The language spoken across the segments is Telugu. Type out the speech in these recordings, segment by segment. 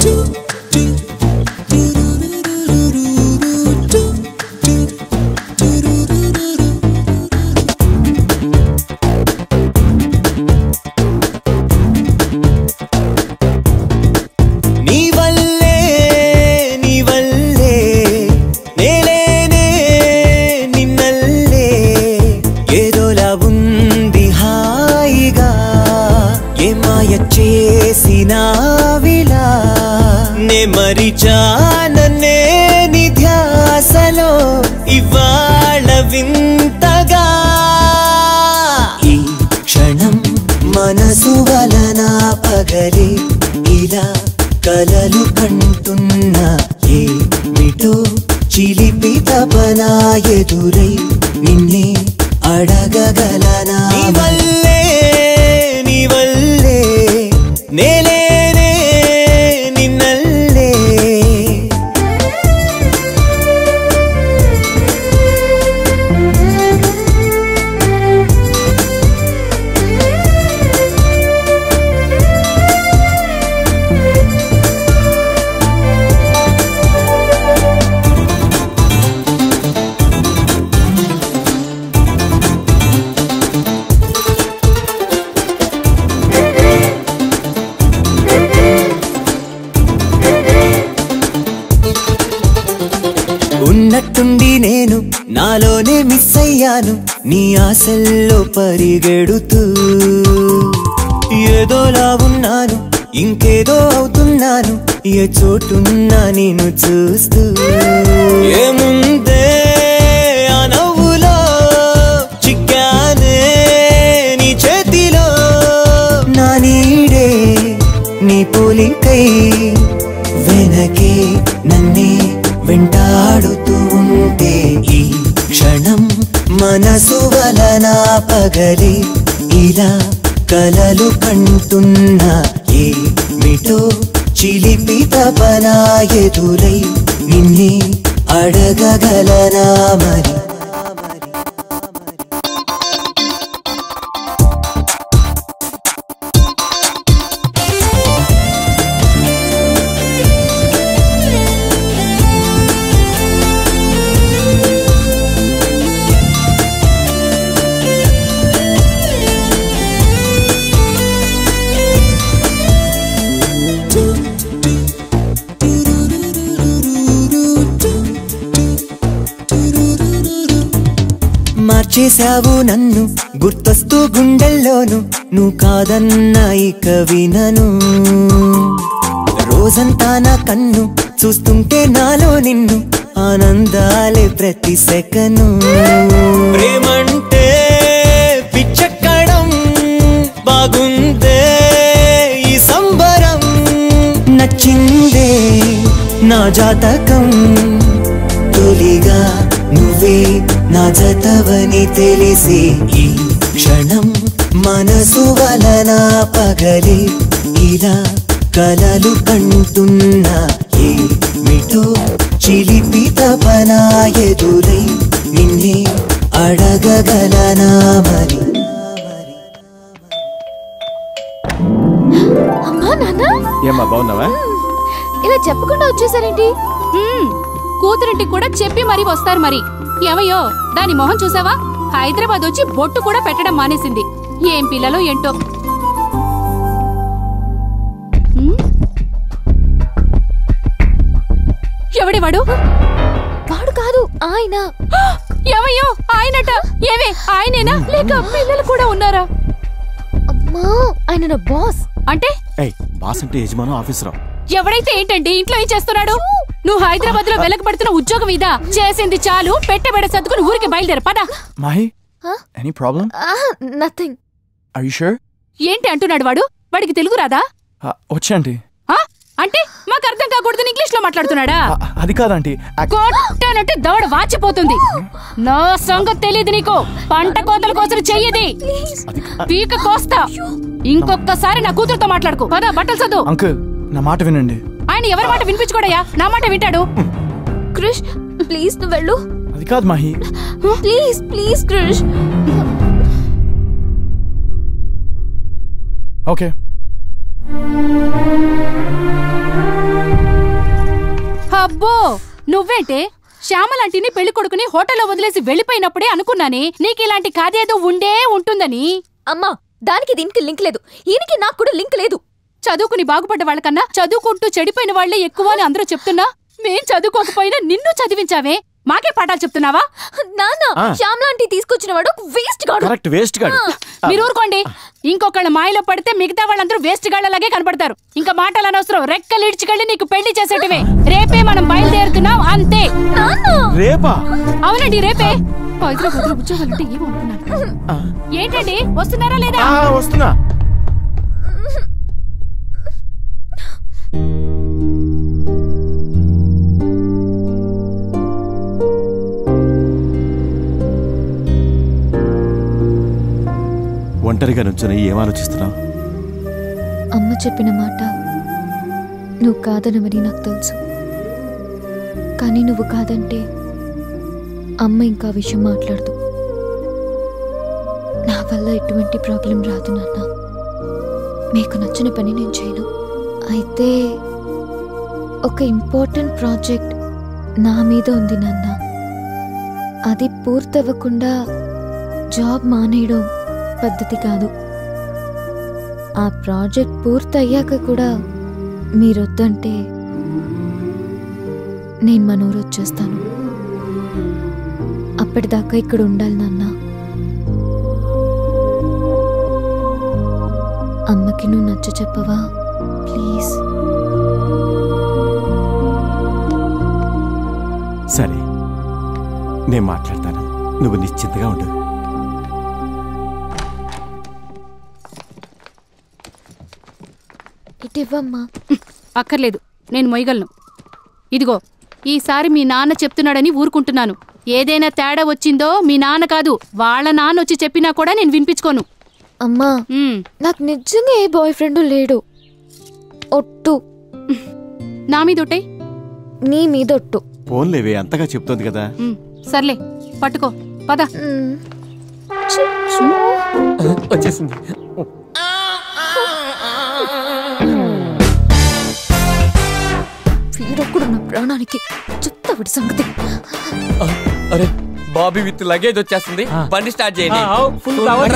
నీ వల్లే నీ వల్లే నేలేనే నిన్నల్లే ఏదోలా ఉంది హాయిగా ఏ మాయ చేసినావిలా నే మరిచాననే నీ ధ్యాసలో ఇవాళ వింతగా ఈ క్షణం మనసు వలన పగలే ఇలా కలలు కంటున్నా ఏమిటో చిలిపి తపన ఎదురై నిన్నే అడగగలనా నీ వల్లే నీ వల్లే నేలేనే నిన్నల్లే ఉన్నట్టుండి నేను నాలోనే మిస్ అయ్యాను నీ ఆశల్లో పరిగెడుతూ ఏదోలా ఉన్నాను ఇంకేదో అవుతున్నాను ఏ చోటున్నా నేను చూస్తూ ఏముందే ఆ నవ్వులో చిక్కానే నీ చేతిలో నా నీడే నీ పోలికై వెనకే నన్నే వెంటాడుతూ ఉంటే ఈ క్షణం మనసు వలన పగలే ఇలా కలలు కంటున్నా ఏమిటో చిలిపి తపన ఎదురై నిన్నే అడగగలనా మరి మార్చేశావు నన్ను గుర్తొస్తూ గుండెల్లోను నువ్వు కాదన్నా ఇక వినను రోజంతా నా కన్ను చూస్తుంటే నాలో నిన్ను ఆనందాలే ప్రతి సెకను ప్రేమంటే పిచ్చక్కడం బాగుందే ఈ సంబరం నచ్చిందే నా జాతకం తొలిగా నువ్వే నా జతవని తెలిసి ఈ క్షణం మనసు వలన పగలే ఇలా కలలు కంటున్నా ఏమిటో చిలిపి తపన ఎదురై నిన్నే అడగగలనా మరి అమ్మా నాన్న ఏమ్మా బాగున్నావా ఇలా చెప్పకుండా వచ్చేసారేంటి కూతురింటికి కూడా చెప్పి మరీ వస్తారు మరి ఏమయ్యో దాని మొహం చూసావా హైదరాబాద్ వచ్చి బొట్టు కూడా పెట్టడం మానేసింది ఏం పిల్లలో ఏంటో హ్మ్? ఎవడి వాడు వాడు కాదు ఆయన ఏమయ్యో ఆయనట ఏవే ఆయనేనా లేక పిల్లలు కూడా ఉన్నారా అమ్మా ఆయన నా బాస్ అంటే ఏయ్ బాస్ అంటే యజమానం ఆఫీసరా ఎవడైతే ఏంటండి ఇంట్లో ఏం చేస్తున్నాడు నువ్వు హైదరాబాద్ లో వెలకబడుతున్న ఉద్యోగం ఇదా చేసింది చాలు పెట్టబెడ సర్దుకుని ఊరికి బయలుదేరు పద Mahi Huh? Any problem nothing are you sure ఏంటి అంటున్నాడు వాడు వాడికి తెలుగు రాదా వచ్చండి ఆ? అంటే మాకు అర్థం కాకూడదని ఇంగ్లీష్ లో మాట్లాడుతున్నాడా అది కాదంటీ కొట్టానంటే దవడ వాచిపోతుంది నా సంగతి తెలియదు నీకు పంట కోతల కోసం చెయ్యది పీక కోస్తా ఇంకొక్కసారి నా కూతురుతో మాట్లాడుకో పద బట్టలు చదువు అంకుల్ నా మాట వినండి ఆయన ఎవరి మాట వినిపించుకోడయ్యా నా మాట వింటాడు క్రిష్ ప్లీజ్ నువ్వు వెళ్ళు అది కాదు Mahi please please Krish okay అబ్బో నువ్వేంటే శ్యామలాంటిని పెళ్లి కొడుకుని హోటల్లో వదిలేసి వెళ్ళిపోయినప్పుడే అనుకున్నానే నీకు ఇలాంటి కాదేదో ఉండే ఉంటుందని అమ్మా దానికి దీనికి లింక్ లేదు ఈయనకి నాకు కూడా లింక్ లేదు చదువుకుని బాగుపడ్డ వాళ్ళకన్నా చదువుకుంటూ చెడిపోయిన వాళ్లే ఎక్కువ అని అందరూ చెప్తున్నా మేం చదువుకోకపోయినా నిన్ను చదివించావే మాకే పాఠాలు చెప్తున్నావా నాన్న ఆ. శ్యామ్ లాంటి తీసుకొచ్చిన వాడు వేస్ట్ గాడు కరెక్ట్ వేస్ట్ గాడు మీరు ఊరుకోండి ఇంకొకళ్ళ మాయలో పడితే మిగతా వాళ్ళందరూ వేస్ట్ గాళ్ళలాగే కనపడతారు ఇంకా మాటలు అనవసరం రెక్కలు ఇడ్చుకెళ్ళి నీకు పెళ్లి చేసేటవే రేపే మనం బయలుదేరుతున్నాం అంతే నాన్న రేపా అవునండి రేపే పైసలు కుదురు ఉద్యోగాలంటే ఏమో అనుకున్నాను ఏంటండి వస్తున్నారా లేదా ఆ, వస్తున్నా ఒంటరిగా నుంచొని ఏం ఆలోచిస్తున్నావు అమ్మ చెప్పిన మాట నువ్వు కాదనమని నాకు తెలుసు కానీ నువ్వు కాదంటే అమ్మ ఇంకా ఆ విషయం మాట్లాడదు నా వల్ల ఎటువంటి ప్రాబ్లం రాదు నాన్న మీకు నచ్చిన పని నేను చేయను అయితే ఒక ఇంపార్టెంట్ ప్రాజెక్ట్ నా మీద ఉంది నాన్న అది పూర్తవ్వకుండా జాబ్ మానేయడం పద్ధతి కాదు ఆ ప్రాజెక్ట్ పూర్తయ్యాక కూడా మీరొద్దంటే నేను మన ఊరు వచ్చేస్తాను అప్పటిదాకా ఇక్కడ ఉండాలి నాన్న అమ్మకి నువ్వు నచ్చ చెప్పవా ప్లీజ్ సరే నేను మాట్లాడతాను నువ్వు నిశ్చింతగా ఉండు ఇటు ఇవ్వమ్మా అక్కర్లేదు నేను మొయ్యగలను ఇదిగో ఈసారి మీ నాన్న చెప్తున్నాడని ఊరుకుంటున్నాను ఏదైనా తేడా వచ్చిందో మీ నాన్న కాదు వాళ్ళ నాన్న వచ్చి చెప్పినా కూడా నేను వినిపించుకోను అమ్మా ఉమ్, నాకు నిజంగా ఏ బాయ్ ఫ్రెండ్ లేడు ఒట్టు నా మీద ఒట్టేయ్. నీ మీద ఒట్టు ఫోన్లేవే అంతగా చెప్తోంది కదా ఉమ్ సర్లే పట్టుకో పద మ్. చిచ్చు. వచ్చేసింది వీడొక్కడు నా ప్రాణానికి చెప్తా వీడి సంగతి అరే బాబీ విత్ లగేజ్ వచ్చేస్తుంది బండి స్టార్ట్ చేయండి ఫుల్ పవర్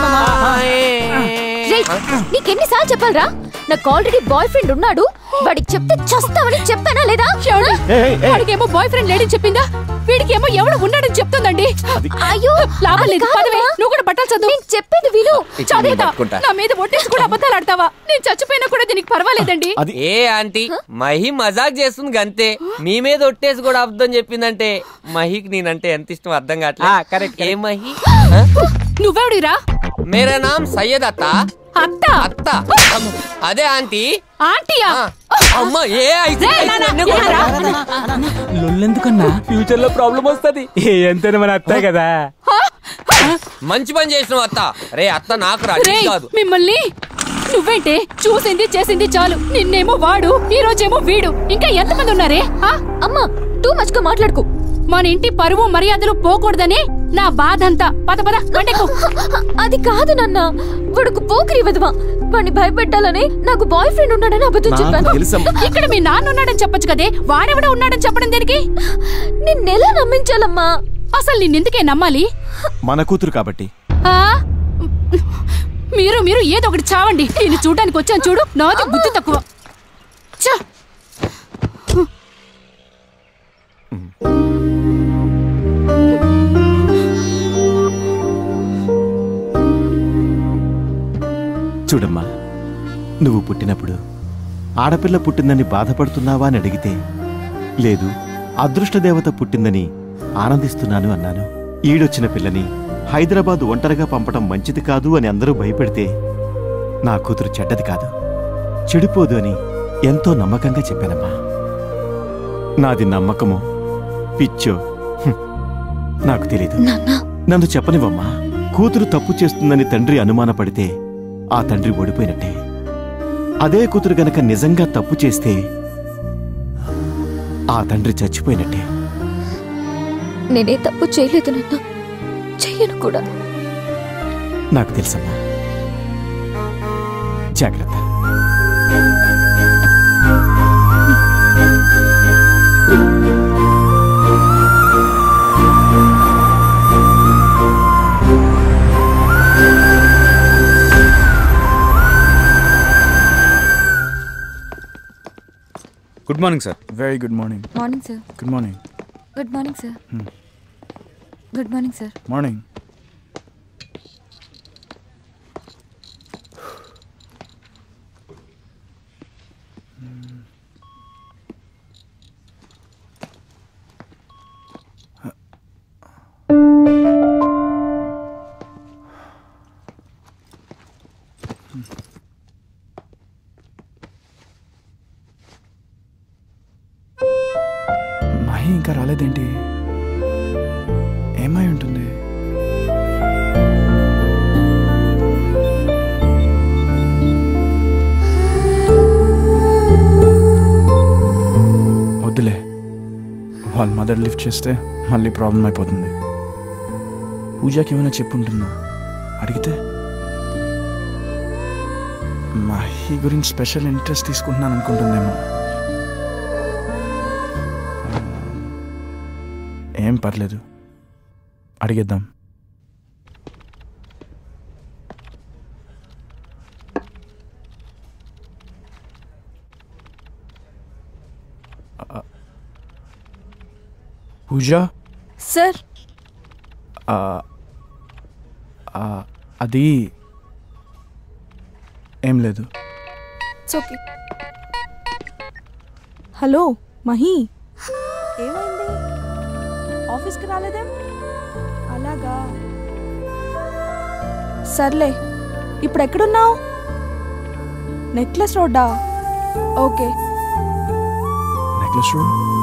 రేయ్, నీకెన్నిసార్లు చెప్పాలరా నాకు ఆల్రెడీ బాయ్ ఫ్రెండ్ ఉన్నాడు వాడికి చెప్తే చస్తావని చెప్పానా లేదా వాడికేమో బాయ్ ఫ్రెండ్ లేడని చెప్పిందా వీడికేమో ఎవడు ఉన్నాడని చెప్తుందండి అయ్యో లాభం అది లేదు కాదమ్మా. పదవే నువ్వు కూడా బట్టలు చదువు నేను చెప్పేది విను చదువుతా పట్టుకుంటా. నా మీద ఒట్టేసి కూడా అబద్ధాలు ఆడతావా నేను చచ్చిపోయినా కూడా దీనికి పర్వాలేదండి అది ఏ ఆంటీ మహి మజాక్ చేస్తుంది గంతే మీ మీద ఒట్టేసి కూడా అర్థం చెప్పిందంటే మహికి నేనంటే ఎంత ఇష్టం అర్థం కావట్లేదు ఏ మహి ఆ? నువ్వెవడిరా మేరా నామ్ సయ్యద్ అత్త అత్త అత్త అదే ఆంటీ ఆంటీయా ఆ. అమ్మ ఏ అయితే రేయ్, నాన్న, ఏరా? లొల్లెందుకన్నా ఫ్యూచర్ లో ప్రాబ్లం వస్తది ఎంతైనా మన అత్తే కదా మంచి పని చేసినావు అత్త రే అత్త నాకు రా నీకు రేయ్, కాదు మిమ్మల్ని నువ్వేంటే చూసింది చేసింది చాలు నిన్నేమో వాడు ఈ రోజేమో వీడు ఇంకా ఎంతమంది ఉన్నారే ఆ? అమ్మా టూ మచ్ గా మాట్లాడుకో మన ఇంటి పరువు మర్యాదలు పోకూడదని నా బాధంతా పద పద వంటకు అది కాదు నాన్న వాడుకు పోకిరి వదవా వాడిని భయపెట్టాలని నాకు బాయ్ ఫ్రెండ్ ఉన్నాడని అబద్ధం నాకు చెప్పాను తెలుసమ్మా ఇక్కడ మీ నాన్న ఉన్నాడని చెప్పొచ్చు కదే వాడెవడ ఉన్నాడని చెప్పడం దేనికి నిన్నెలా నమ్మించాలమ్మా అసలు నిన్నెందుకే నమ్మాలి మన కూతురు కాబట్టి ఆ మీరు మీరు ఏదో ఒకటి చావండి నేను చూడడానికి వచ్చాను చూడు నాది బుద్ధి తక్కువ ఛ! చూడమ్మా నువ్వు పుట్టినప్పుడు ఆడపిల్ల పుట్టిందని బాధపడుతున్నావా అని అడిగితే లేదు అదృష్టదేవత పుట్టిందని ఆనందిస్తున్నాను అన్నాను ఈడొచ్చిన పిల్లని హైదరాబాద్ ఒంటరిగా పంపడం మంచిది కాదు అని అందరూ భయపెడితే నా కూతురు చెడ్డది కాదు చెడిపోదు అని ఎంతో నమ్మకంగా చెప్పానమ్మా నాది నమ్మకమో పిచ్చో హ్మ్, నాకు తెలీదు నాన్న నన్ను చెప్పనివమ్మా కూతురు తప్పు చేస్తుందని తండ్రి అనుమానపడితే ఆ తండ్రి ఓడిపోయినట్టే అదే కూతురు గనక నిజంగా తప్పు చేస్తే ఆ తండ్రి చచ్చిపోయినట్టే నేనే తప్పు చేయలేదు నాన్న చెయ్యను కూడా నాకు తెలుసమ్మా జాగ్రత్త good morning sir very good morning morning sir good morning good morning sir good morning sir morning Mahi ఇంకా రాలేదేంటి ఏమై ఉంటుంది వద్దులే వాళ్ళ మదర్ లిఫ్ట్ చేస్తే మళ్ళీ ప్రాబ్లం అయిపోతుంది పూజకి ఏమైనా చెప్పుంటుందా అడిగితే మహి గురించి స్పెషల్ ఇంట్రెస్ట్ తీసుకుంటున్నాను అనుకుంటుందేమో ఏం పర్లేదు అడిగేద్దాం ఆ, పూజ సార్ ఆ, ఆ, అది ఏం లేదు ఇట్స్ ఓకే హలో మహి ఏమైంది ఆఫీస్కి రాలేదేం అలాగా సర్లే ఇప్పుడు ఎక్కడున్నావు నెక్లెస్ రోడ్డా ఓకే నెక్లెస్ రోడ్